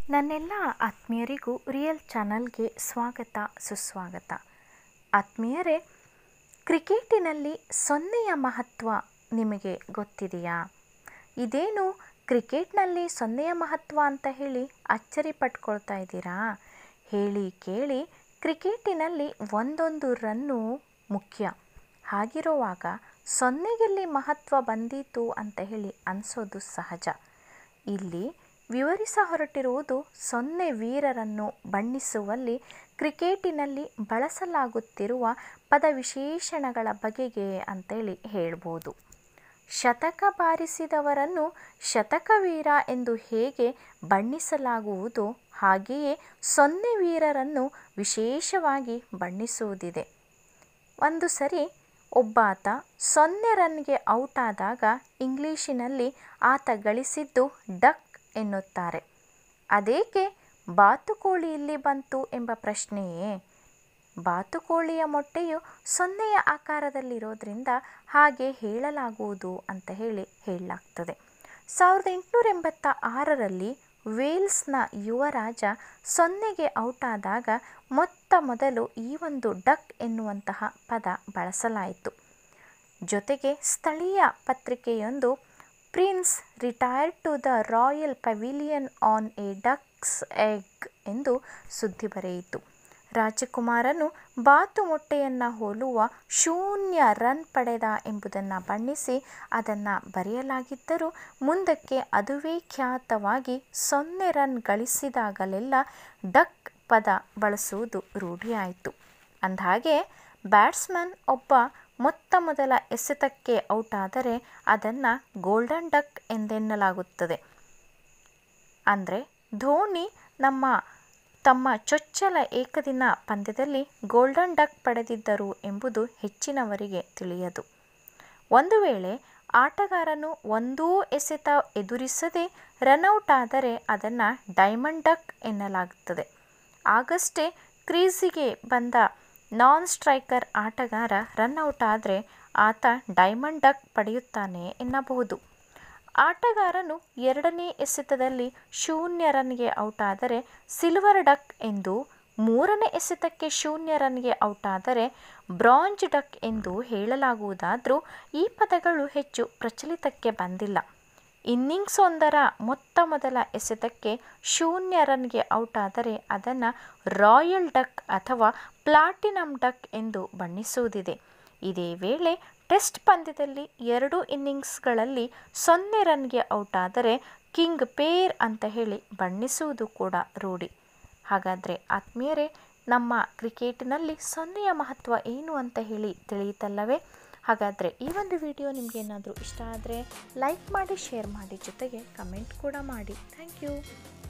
ನನ್ನೆಲ್ಲ ಆತ್ಮೀಯರಿಗೂ ರಿಯಲ್ ಚಾನಲ್ಗೆ ಸ್ವಾಗತ ಸುಸ್ವಾಗತ ಆತ್ಮೀಯರೇ ಕ್ರಿಕೆಟಿನಲ್ಲಿ ಸೊನ್ನೆಯ ಮಹತ್ವ ನಿಮಗೆ ಗೊತ್ತಿದೆಯಾ ಇದೇನು ಕ್ರಿಕೆಟ್ನಲ್ಲಿ ಸೊನ್ನೆಯ ಮಹತ್ವ ಅಂತ ಹೇಳಿ ಅಚ್ಚರಿ ಪಟ್ಕೊಳ್ತಾ ಇದ್ದೀರಾ ಹೇಳಿ ಕೇಳಿ ಕ್ರಿಕೆಟಿನಲ್ಲಿ ಒಂದೊಂದು ರನ್ನು ಮುಖ್ಯ ಹಾಗಿರುವಾಗ ಸೊನ್ನೆಗೆಲ್ಲಿ ಮಹತ್ವ ಬಂದೀತು ಅಂತ ಹೇಳಿ ಅನಿಸೋದು ಸಹಜ ಇಲ್ಲಿ ವಿವರಿಸ ಹೊರಟಿರುವುದು ಸೊನ್ನೆ ವೀರರನ್ನು ಬಣ್ಣಿಸುವಲ್ಲಿ ಕ್ರಿಕೆಟಿನಲ್ಲಿ ಬಳಸಲಾಗುತ್ತಿರುವ ಪದವಿಶೇಷಣಗಳ ಬಗೆಗೆ ಅಂತೇಳಿ ಹೇಳ್ಬೋದು ಶತಕ ಬಾರಿಸಿದವರನ್ನು ಶತಕವೀರ ಎಂದು ಹೇಗೆ ಬಣ್ಣಿಸಲಾಗುವುದು ಹಾಗೆಯೇ ಸೊನ್ನೆ ವೀರರನ್ನು ವಿಶೇಷವಾಗಿ ಬಣ್ಣಿಸುವುದಿದೆ ಒಂದು ಸರಿ ಒಬ್ಬಾತ ಸೊನ್ನೆ ರನ್ಗೆ ಔಟ್ ಆದಾಗ ಇಂಗ್ಲೀಷಿನಲ್ಲಿ ಆತ ಗಳಿಸಿದ್ದು ಡಕ್ ಎನ್ನುತ್ತಾರೆ ಅದೇಕೆ ಬಾತುಕೋಳಿ ಇಲ್ಲಿ ಬಂತು ಎಂಬ ಪ್ರಶ್ನೆಯೇ ಬಾತುಕೋಳಿಯ ಮೊಟ್ಟೆಯು ಸೊನ್ನೆಯ ಆಕಾರದಲ್ಲಿರೋದ್ರಿಂದ ಹಾಗೆ ಹೇಳಲಾಗುವುದು ಅಂತ ಹೇಳಿ ಹೇಳಲಾಗ್ತದೆ ಸಾವಿರದ ಎಂಟುನೂರ ಎಂಬತ್ತ ಆರರಲ್ಲಿ ವೇಲ್ಸ್ನ ಯುವರಾಜ ಸೊನ್ನೆಗೆ ಔಟ್ ಆದಾಗ ಮೊತ್ತ ಮೊದಲು ಈ ಒಂದು ಡಕ್ ಎನ್ನುವಂತಹ ಪದ ಬಳಸಲಾಯಿತು ಜೊತೆಗೆ ಸ್ಥಳೀಯ ಪತ್ರಿಕೆಯೊಂದು prince retired to the royal pavilion on a duck's egg ಎಂದು ಸುದ್ದಿ ಬರೆಯಿತು ರಾಜಕುಮಾರನು ಬಾತು ಮೊಟ್ಟೆಯನ್ನು ಹೋಲುವ ಶೂನ್ಯ ರನ್ ಪಡೆದ ಎಂಬುದನ್ನು ಬಣ್ಣಿಸಿ ಅದನ್ನು ಬರೆಯಲಾಗಿದ್ದರೂ ಮುಂದಕ್ಕೆ ಅದುವೇ ಖ್ಯಾತವಾಗಿ ಸೊನ್ನೆ ರನ್ ಗಳಿಸಿದಾಗಲೆಲ್ಲ ಡಕ್ ಪದ ಬಳಸುವುದು ರೂಢಿಯಾಯಿತು ಅಂದಹಾಗೆ ಬ್ಯಾಟ್ಸ್ಮನ್ ಒಬ್ಬ ಮೊತ್ತ ಮೊದಲ ಎಸೆತಕ್ಕೆ ಔಟ್ ಆದರೆ ಅದನ್ನು ಗೋಲ್ಡನ್ ಡಕ್ ಎಂದೆನ್ನಲಾಗುತ್ತದೆ ಅಂದರೆ ಧೋನಿ ನಮ್ಮ ತಮ್ಮ ಚೊಚ್ಚಲ ಏಕದಿನ ಪಂದ್ಯದಲ್ಲಿ ಗೋಲ್ಡನ್ ಡಕ್ ಪಡೆದಿದ್ದರು ಎಂಬುದು ಹೆಚ್ಚಿನವರಿಗೆ ತಿಳಿಯದು ಒಂದು ವೇಳೆ ಆಟಗಾರನು ಒಂದೂ ಎಸೆತ ಎದುರಿಸದೆ ರನ್ಔಟ್ ಆದರೆ ಅದನ್ನು ಡೈಮಂಡ್ ಡಕ್ ಎನ್ನಲಾಗುತ್ತದೆ ಆಗಷ್ಟೇ ಕ್ರೀಸಿಗೆ ಬಂದ ನಾನ್ ಸ್ಟ್ರೈಕರ್ ಆಟಗಾರ ರನ್ಔಟ್ ಆದರೆ ಆತ ಡೈಮಂಡ್ ಡಕ್ ಪಡೆಯುತ್ತಾನೆ ಎನ್ನಬಹುದು ಆಟಗಾರನು ಎರಡನೇ ಎಸೆತದಲ್ಲಿ ಶೂನ್ಯ ರನ್ಗೆ ಔಟ್ ಆದರೆ ಸಿಲ್ವರ್ ಡಕ್ ಎಂದು ಮೂರನೇ ಎಸೆತಕ್ಕೆ ಶೂನ್ಯ ರನ್ಗೆ ಔಟ್ ಆದರೆ ಬ್ರಾಂಜ್ ಡಕ್ ಎಂದು ಹೇಳಲಾಗುವುದಾದರೂ ಈ ಪದಗಳು ಹೆಚ್ಚು ಪ್ರಚಲಿತಕ್ಕೆ ಬಂದಿಲ್ಲ ಇನ್ನಿಂಗ್ಸ್ ಒಂದರ ಮೊತ್ತ ಮೊದಲ ಎಸೆತಕ್ಕೆ ಶೂನ್ಯ ರನ್ಗೆ ಔಟ್ ಆದರೆ ಅದನ್ನು ರಾಯಲ್ ಡಕ್ ಅಥವಾ ಪ್ಲಾಟಿನಮ್ ಡಕ್ ಎಂದು ಬಣ್ಣಿಸುವುದಿದೆ ಇದೇ ವೇಳೆ ಟೆಸ್ಟ್ ಪಂದ್ಯದಲ್ಲಿ ಎರಡು ಇನ್ನಿಂಗ್ಸ್ಗಳಲ್ಲಿ ಸೊನ್ನೆ ರನ್ಗೆ ಔಟ್ ಆದರೆ ಕಿಂಗ್ ಪೇರ್ ಅಂತ ಹೇಳಿ ಬಣ್ಣಿಸುವುದು ಕೂಡ ರೂಢಿ ಹಾಗಾದರೆ ಆತ್ಮೀಯರೇ ನಮ್ಮ ಕ್ರಿಕೆಟಿನಲ್ಲಿ ಸೊನ್ನೆಯ ಮಹತ್ವ ಏನು ಅಂತ ಹೇಳಿ ತಿಳಿಯುತ್ತಲ್ಲವೇ ಹಾಗಾದರೆ ಈ ಒಂದು ವಿಡಿಯೋ ನಿಮಗೆ ಏನಾದರೂ ಇಷ್ಟ ಆದರೆ ಲೈಕ್ ಮಾಡಿ ಶೇರ್ ಮಾಡಿ ಜೊತೆಗೆ ಕಮೆಂಟ್ ಕೂಡ ಮಾಡಿ ಥ್ಯಾಂಕ್ ಯು